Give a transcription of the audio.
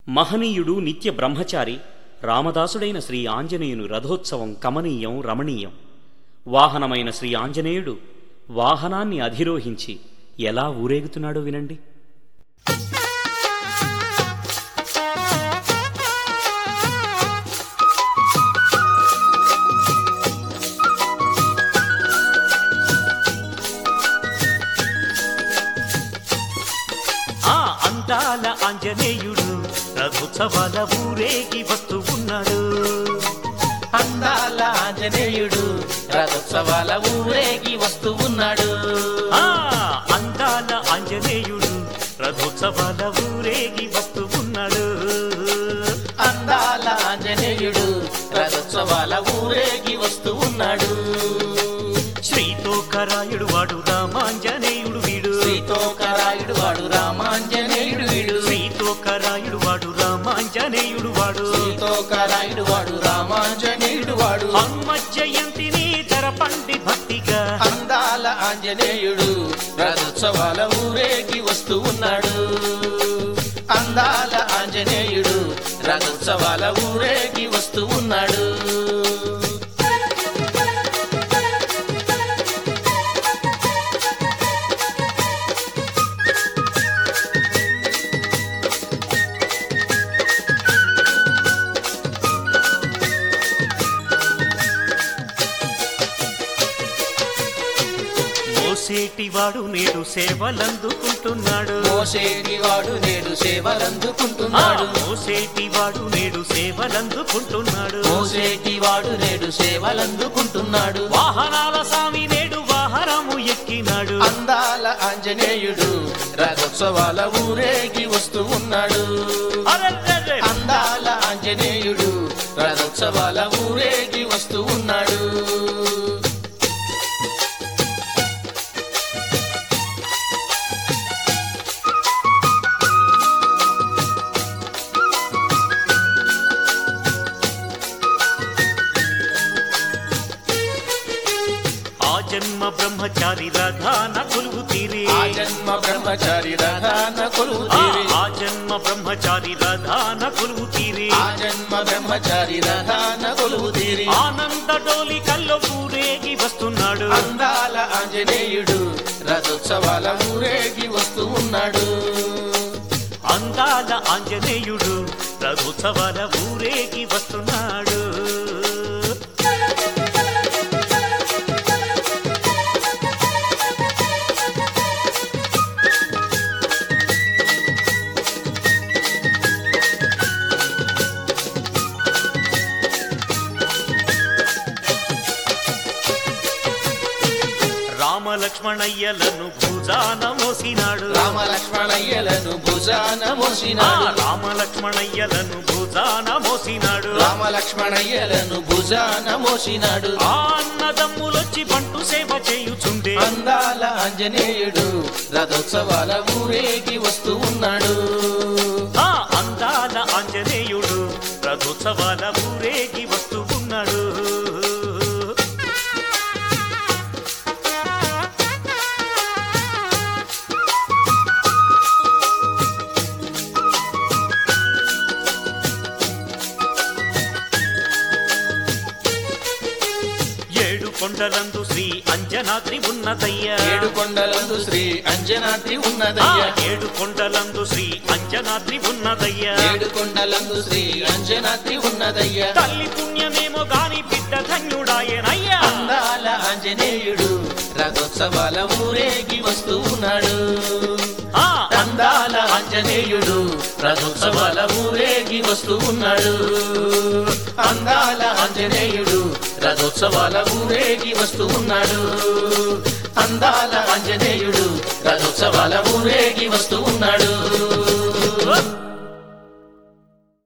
మహనీయుడు నిత్య బ్రహ్మచారి రామదాసుడైన శ్రీ ఆంజనేయుని రథోత్సవం కమనీయం రమణీయం వాహనమైన శ్రీ ఆంజనేయుడు వాహనాన్ని అధిరోహించి ఎలా ఊరేగుతున్నాడో వినండి ఆ అందాల ఆంజనేయుడు రథోత్సవాల ఊరేగి వస్తూ ఉన్నాడు అందాల ఆంజనేయుడు రథోత్సవాల ఊరేగి వస్తూ ఉన్నాడు ఆ అందాల ఆంజనేయుడు రథోత్సవాల ఊరేగి వస్తూ ఉన్నాడు అందాల ఆంజనేయుడు రథోత్సవాల ఊరేగి వస్తూ ఉన్నాడు శ్రీతోకరాయుడు వాడు రామాంజనేయుడు వీడు సీతోకరాయుడు వాడు రామాంజనేయుడు వీడు శ్రీతోకరాయుడు వాడు రామాంజనేయుడు వాడు సీతోకరాయుడు వాడు రామాంజనేయుడు వాడు హనుమ జయంతిని జరపండి భక్తిగా అందాల ఆంజనేయుడు రథోత్సవాల ఊరేగి వస్తూ ఉన్నాడు అందాల ఆంజనేయుడు రథోత్సవాల ఊరేగి వస్తూ ఉన్నాడు మోసేటివాడు నేడు సేవలందుకుంటున్నాడు మోసేటి వాడు నేడు ఆ, సేవలందుకుంటున్నాడు మోసేటివాడు నేడు సేవలందుకుంటున్నాడు మోసేటి వాడు నేడు సేవలందుకుంటున్నాడు వాహనాల స్వామి నేడు వాహనము ఎక్కినాడు అందాల ఆంజనేయుడు రథోత్సవాల ఊరేగి వస్తూ ఉన్నాడు అరెరెరె! అందాల ఆంజనేయుడు రథోత్సవాల ఊరేగి వస్తూ ఉన్నాడు ఆ జన్మ బ్రహ్మచారి రథాన కొలువు తీరి ఆ జన్మ బ్రహ్మచారి రథాన కొలువు ఆ, తీరి ఆ జన్మ బ్రహ్మచారి రథాన కొలువు తీరి ఆ జన్మ బ్రహ్మచారి రథాన కొలువు తీరి ఆనంద డోలి కల్లో ఊరేగి వస్తున్నాడు అందాల ఆంజనేయుడు రథోత్సవాల ఊరేగి వస్తూ ఉన్నాడు అందాల ఆంజనేయుడు రథోత్సవాల ఊరేగి వస్తున్నాడు రామలక్ష్మణయ్యలను భుజాన మోసినాడు రామ లక్ష్మణయ్యలను భుజాన ఆ, మోసినాడు రామలక్ష్మణయ్యలను భుజాన మోసినాడు రామ లక్ష్మణయ్యలను భుజాన మోసినాడు ఆ అన్నదమ్ములొచ్చి బంటు సేవ చేయుచుండే అందాల ఆంజనేయుడు రథోత్సవాల ఊరేగి వస్తూ ఉన్నాడు ఆ అందాల ఆంజనేయుడు రథోత్సవాల ఊరేగి వస్తూ ఉన్నాడు ఏడు కొండలందు శ్రీ అంజనాద్రి ఉన్నదయ్యా ఏడు కొండలందు శ్రీ అంజనాద్రి ఆ, ఉన్నదయ్యా ఏడు కొండలందు శ్రీ అంజనాద్రి ఉన్నదయ్యా ఏడు కొండలందు శ్రీ అంజనాద్రి ఉన్నదయ్యా తల్లి పుణ్యమేమో గాని బిడ్డ ధన్యుడాయనయ్యా అందాల ఆంజనేయుడు రథోత్సవాల ఊరేగి వస్తూ ఉన్నాడు ఆ, అందాల ఆంజనేయుడు రథోత్సవాల ఊరేగి వస్తూ ఉన్నాడు అందాల ఆంజనేయుడు రథోత్సవాల ఊరేగి వస్తూ ఉన్నాడు అందాల ఆంజనేయుడు రథోత్సవాల ఊరేగి వస్తూ